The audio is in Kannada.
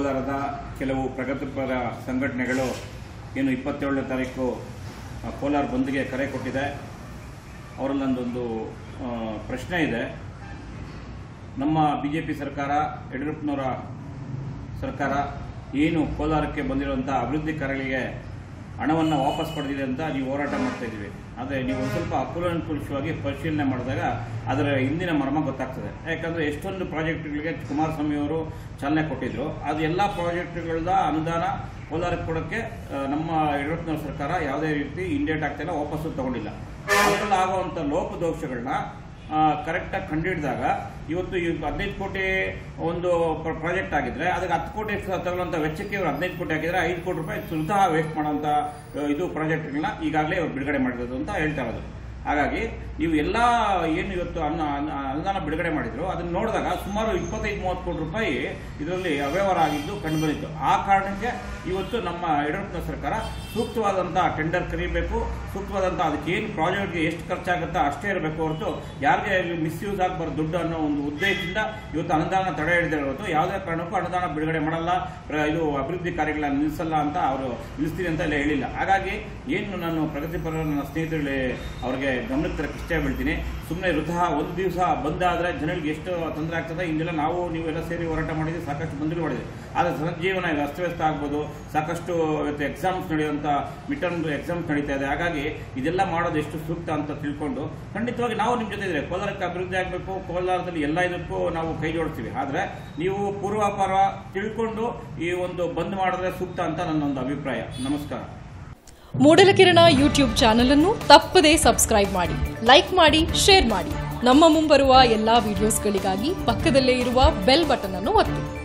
ಕೋಲಾರದ ಕೆಲವು ಪ್ರಗತಿಪರ ಸಂಘಟನೆಗಳು ಏನು ಇಪ್ಪತ್ತೇಳನೇ ತಾರೀಕು ಆ, ಕೋಲಾರ ಬಂದ್ಗೆ ಕರೆ ಕೊಟ್ಟಿದೆ ಅವರಲ್ಲಿ ನಂದೊಂದು ಆ, ಪ್ರಶ್ನೆ ಇದೆ ನಮ್ಮ ಬಿ ಜೆ ಪಿ ಸರ್ಕಾರ ಯಡಿಯೂರಪ್ಪನವರ ಸರ್ಕಾರ ಏನು ಕೋಲಾರಕ್ಕೆ ಬಂದಿರುವಂಥ ಅಭಿವೃದ್ಧಿ ಕಾರ್ಯಗಳಿಗೆ ಹಣವನ್ನು ವಾಪಸ್ ಪಡೆದಿದೆ ಅಂತ ನೀವು ಹೋರಾಟ ಮಾಡ್ತಾ ಇದ್ದೀವಿ ಆದರೆ ನೀವು ಒಂದು ಸ್ವಲ್ಪ ಅಕುಲಂಕುಷವಾಗಿ ಪರಿಶೀಲನೆ ಮಾಡಿದಾಗ ಅದರ ಹಿಂದಿನ ಮರ್ಮ ಗೊತ್ತಾಗ್ತದೆ ಯಾಕಂದರೆ ಎಷ್ಟೊಂದು ಪ್ರಾಜೆಕ್ಟ್ಗಳಿಗೆ ಕುಮಾರಸ್ವಾಮಿ ಅವರು ಚಾಲನೆ ಕೊಟ್ಟಿದ್ರು ಅದು ಎಲ್ಲ ಪ್ರಾಜೆಕ್ಟ್ಗಳದ ಅನುದಾನ ಕೋಲಾರಕ್ಕೆ ಕೊಡೋಕ್ಕೆ ಆ, ನಮ್ಮ ಯಡಿಯೂರಪ್ಪನವರ ಸರ್ಕಾರ ಯಾವುದೇ ರೀತಿ ಇಂಡಿಯೇಟ್ ಆಗ್ತಾಯಿಲ್ಲ ವಾಪಸ್ಸು ತಗೊಂಡಿಲ್ಲ ಅದರಲ್ಲಿ ಆಗುವಂಥ ಲೋಪದೋಷಗಳನ್ನ ಕರೆಕ್ಟಾಗಿ ಕಂಡುಹಿಡಿದಾಗ ಇವತ್ತು ಈ ಹದಿನೈದು ಕೋಟಿ ಒಂದು ಪ್ರಾಜೆಕ್ಟ್ ಆಗಿದ್ರೆ ಅದಕ್ಕೆ ಹತ್ತು ಕೋಟಿ ತಗೊಳ್ಳುವಂಥ ವೆಚ್ಚಕ್ಕೆ ಇವರು ಹದಿನೈದು ಕೋಟಿ ಹಾಕಿದ್ರೆ ಐದು ಕೋಟಿ ರೂಪಾಯಿ ಸುಲಭ ವೇಸ್ಟ್ ಮಾಡೋಂಥ ಆ, ಇದು ಪ್ರಾಜೆಕ್ಟ್ಗಳನ್ನ ಈಗಾಗಲೇ ಇವರು ಬಿಡುಗಡೆ ಮಾಡಿರೋದು ಅಂತ ಹೇಳ್ತಾ ಇರೋದು ಹಾಗಾಗಿ ನೀವು ಎಲ್ಲ ಏನು ಇವತ್ತು ಅನ್ನ ಅನ್ನ- ಅನುದಾನ ಬಿಡುಗಡೆ ಮಾಡಿದ್ರು ಅದನ್ನ ನೋಡಿದಾಗ ಸುಮಾರು ಇಪ್ಪತ್ತೈದು ಮೂವತ್ತು ಕೋಟಿ ರೂಪಾಯಿ ಇದರಲ್ಲಿ ಅವ್ಯವಹಾರ ಆಗಿದ್ದು ಕಂಡುಬಂದಿತ್ತು ಆ ಕಾರಣಕ್ಕೆ ಇವತ್ತು ನಮ್ಮ ಯಡಿಯೂರಪ್ಪನ ಸರ್ಕಾರ ಸೂಕ್ತವಾದಂಥ ಟೆಂಡರ್ ಕರೀಬೇಕು ಸೂಕ್ತವಾದಂಥ ಅದಕ್ಕೆ ಏನು ಪ್ರಾಜೆಕ್ಟ್ಗೆ ಎಷ್ಟು ಖರ್ಚಾಗುತ್ತೋ ಅಷ್ಟೇ ಇರಬೇಕು ಹೊರತು ಯಾರಿಗೆ ಮಿಸ್ಯೂಸ್ ಆಗಬಾರ್ದು ದುಡ್ಡು ಅನ್ನೋ ಒಂದು ಉದ್ದೇಶದಿಂದ ಇವತ್ತು ಅನುದಾನ ತಡೆ ಹಿಡಿದಿರೋ ಹೊರತು ಯಾವುದೇ ಕಾರಣಕ್ಕೂ ಅನುದಾನ ಬಿಡುಗಡೆ ಮಾಡಲ್ಲ ಪ್ರ- ಇದು ಅಭಿವೃದ್ಧಿ ಕಾರ್ಯಗಳನ್ನ ನಿಲ್ಲಿಸಲ್ಲ ಅಂತ ಅವರು ನಿಲ್ಲಿಸ್ತೀನಿ ಅಂತ ಎಲ್ಲ ಹೇಳಿಲ್ಲ ಹಾಗಾಗಿ ಏನು ನಾನು ಪ್ರಗತಿಪರ ನನ್ನ ಸ್ನೇಹಿತರಲ್ಲಿ ಅವ್ರಿಗೆ ಗಮನಕ್ಕೆ ತರಕ್ಕೆ ಇಷ್ಟ ಬೀಳ್ತೀನಿ ಸುಮ್ಮನೆ ವೃತಃ ಒಂದು ದಿವಸ ಬಂದಾದರೆ ಜನಗಳಿಗೆ ಎಷ್ಟು ತೊಂದರೆ ಆಗ್ತದೆ ಹಿಂದೆಲ್ಲ ನಾವು ನೀವೆಲ್ಲ ಸೇರಿ ಹೋರಾಟ ಮಾಡಿದ್ವಿ ಸಾಕಷ್ಟು ಬಂದರೂ ಮಾಡಿದ್ವಿ ಆದರೆ ಜನಜೀವನ ಈಗ ಅಸ್ತವ್ಯಸ್ತ ಆಗ್ಬೋದು ಸಾಕಷ್ಟು ಇವತ್ತು ಎಕ್ಸಾಮ್ಸ್ ನಡೆಯುವಂಥ ಮಿಡ್ ಟರ್ಮ್ ಎಕ್ಸಾಮ್ಸ್ ನಡೀತಾ ಇದೆ ಹಾಗಾಗಿ ಇದೆಲ್ಲ ಮಾಡೋದು ಎಷ್ಟು ಸೂಕ್ತ ಅಂತ ತಿಳ್ಕೊಂಡು ಖಂಡಿತವಾಗಿ ನಾವು ನಿಮ್ಮ ಜೊತೆ ಇದ್ರೆ ಕೋಲಾರಕ್ಕೆ ಅಭಿವೃದ್ಧಿ ಆಗಬೇಕು ಕೋಲಾರದಲ್ಲಿ ಎಲ್ಲ ಇದಕ್ಕೂ ನಾವು ಕೈ ಜೋಡಿಸ್ತೀವಿ ಆದರೆ ನೀವು ಪೂರ್ವಾಪರ ತಿಳ್ಕೊಂಡು ಈ ಒಂದು ಬಂದ್ ಮಾಡಿದ್ರೆ ಸೂಕ್ತ ಅಂತ ನನ್ನ ಒಂದು ಅಭಿಪ್ರಾಯ ನಮಸ್ಕಾರ ಮೂಡಲಕಿರಣ ಯೂಟ್ಯೂಬ್ ಚಾನೆಲ್ ಅನ್ನು ತಪ್ಪದೇ ಸಬ್ಸ್ಕ್ರೈಬ್ ಮಾಡಿ ಲೈಕ್ ಮಾಡಿ ಶೇರ್ ಮಾಡಿ ನಮ್ಮ ಮುಂಬರುವ ಎಲ್ಲಾ ವಿಡಿಯೋಸ್ಗಳಿಗಾಗಿ ಪಕ್ಕದಲ್ಲೇ ಇರುವ ಬೆಲ್ ಬಟನ್ ಅನ್ನು ಒತ್ತಿ